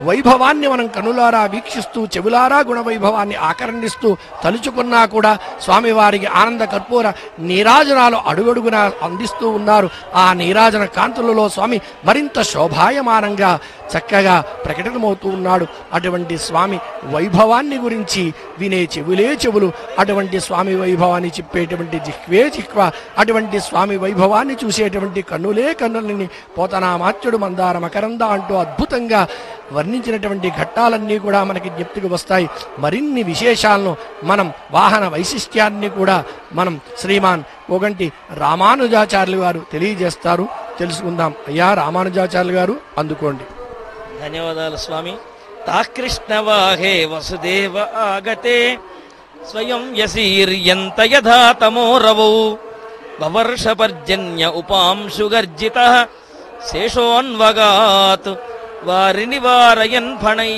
వైభవాన్ని మనం కనులారా వీక్షిస్తూ చెవులారా గుణ వైభవాన్ని ఆకర్ణిస్తూ తలుచుకున్నా కూడా స్వామివారికి ఆనంద కర్పూర నీరాజనాలు అడుగడుగునా అందిస్తూ ఉన్నారు ఆ నీరాజన కాంతులలో స్వామి మరింత శోభాయమానంగా చక్కగా ప్రకటనమవుతూ ఉన్నాడు అటువంటి స్వామి వైభవాన్ని గురించి వినే చెవులే చెవులు అటువంటి స్వామి వైభవాన్ని చెప్పేటువంటి జిహ్వే జిహ్వ అటువంటి స్వామి వైభవాన్ని చూసేటువంటి కన్నులే కన్నులని పోతనామాత్యుడు మందార మకరంద అంటూ అద్భుతంగా వర్ణించినటువంటి ఘట్టాలన్నీ కూడా మనకి జ్ఞప్తికి వస్తాయి మరిన్ని విశేషాలను మనం వాహన వైశిష్ట్యాన్ని కూడా మనం శ్రీమాన్ ఓగంటి రామానుజాచార్యులు గారు తెలియజేస్తారు తెలుసుకుందాం అయ్యా రామానుజాచార్యులు గారు అందుకోండి ధన్యవాదాలు స్వామి తాకృష్ణవాహే వసుదేవ ఆగతే స్వయం యసీర్యంత యథా తమోరవౌ వవర్షపర్జన్య ఉపాంశుగర్జిత శేషోన్వగాత్ వారిని వారయన్ ఫణై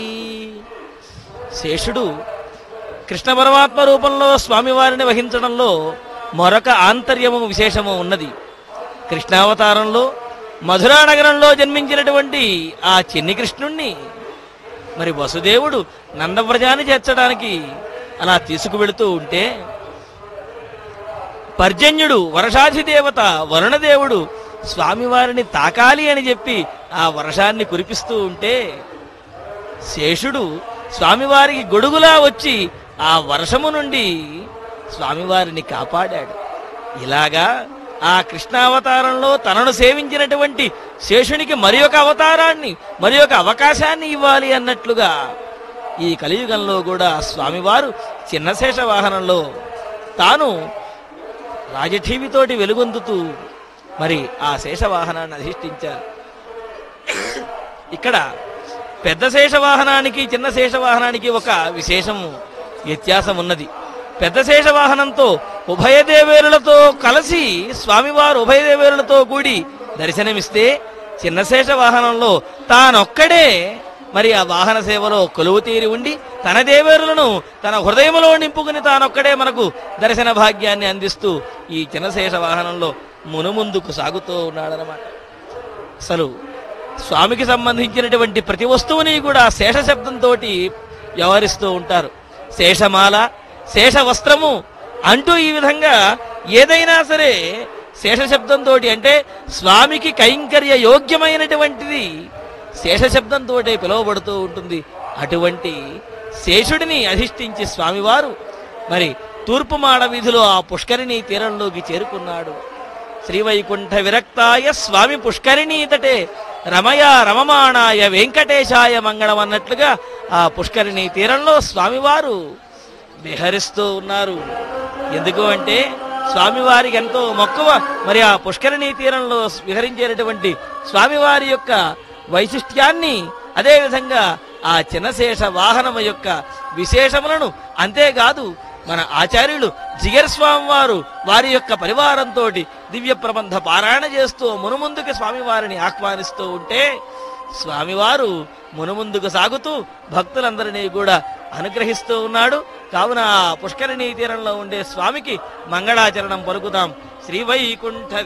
శేషుడు కృష్ణ పరమాత్మ రూపంలో స్వామివారిని వహించడంలో మరొక ఆంతర్యము విశేషము ఉన్నది కృష్ణావతారంలో మధురా నగరంలో జన్మించినటువంటి ఆ చిన్ని కృష్ణుణ్ణి మరి వసుదేవుడు నందవ్రజాన్ని చేర్చడానికి అలా తీసుకువెళుతూ ఉంటే పర్జన్యుడు వర్షాధిదేవత వరుణదేవుడు స్వామివారిని తాకాలి అని చెప్పి ఆ వర్షాన్ని కురిపిస్తూ ఉంటే శేషుడు స్వామివారికి గొడుగులా వచ్చి ఆ వర్షము నుండి స్వామివారిని కాపాడాడు ఇలాగా ఆ కృష్ణావతారంలో తనను సేవించినటువంటి శేషునికి మరి ఒక అవతారాన్ని మరి ఒక అవకాశాన్ని ఇవ్వాలి అన్నట్లుగా ఈ కలియుగంలో కూడా స్వామివారు చిన్న శేష వాహనంలో తాను రాజఠీవితోటి వెలుగొందుతూ మరి ఆ శేషవాహనాన్ని అధిష్ఠించారు ఇక్కడ పెద్ద శేషవాహనానికి చిన్న శేషవాహనానికి ఒక విశేషము వ్యత్యాసం ఉన్నది పెద్ద శేషవాహనంతో ఉభయ దేవేరులతో కలిసి స్వామివారు ఉభయ దేవేరులతో కూడి దర్శనమిస్తే చిన్న శేషవాహనంలో తానొక్కడే మరి ఆ వాహన సేవలో కొలువు తీరి ఉండి తన దేవేరులను తన హృదయంలో నింపుకుని తానొక్కడే మనకు దర్శన భాగ్యాన్ని అందిస్తూ ఈ చిన్నశేష వాహనంలో మునుముందుకు సాగుతూ ఉన్నాడనమాట అసలు స్వామికి సంబంధించినటువంటి ప్రతి వస్తువుని కూడా శేష శబ్దంతో వ్యవహరిస్తూ ఉంటారు శేషమాల శేష వస్త్రము అంటూ ఈ విధంగా ఏదైనా సరే శేష శబ్దంతో అంటే స్వామికి కైంకర్య యోగ్యమైనటువంటిది శేష శబ్దంతో పిలువబడుతూ ఉంటుంది అటువంటి శేషుడిని అధిష్ఠించి స్వామివారు మరి తూర్పు మాడ వీధిలో ఆ పుష్కరిణి తీరంలోకి చేరుకున్నాడు శ్రీవైకుంఠ విరక్తాయ స్వామి పుష్కరిణీతటే రమయ రమమాణాయ వెంకటేశాయ మంగళం అన్నట్లుగా ఆ పుష్కరిణి తీరంలో స్వామివారు విహరిస్తూ ఉన్నారు ఎందుకు అంటే స్వామివారికి ఎంతో మక్కువ మరి ఆ పుష్కరిణి తీరంలో విహరించేటటువంటి స్వామివారి యొక్క వైశిష్ట్యాన్ని అదేవిధంగా ఆ చిన్నశేష వాహనము యొక్క విశేషములను అంతేకాదు మన ఆచార్యులు జిగర్ స్వామి వారు వారి యొక్క పరివారంతో దివ్య ప్రబంధ పారాయణ చేస్తూ మునుముందుకు స్వామివారిని ఆహ్వానిస్తూ ఉంటే స్వామివారు మునుముందుకు సాగుతూ భక్తులందరినీ కూడా అనుగ్రహిస్తూ ఉన్నాడు కావున ఆ పుష్కరిణీ తీరంలో ఉండే స్వామికి మంగళాచరణం పలుకుదాం శ్రీవైకుంఠ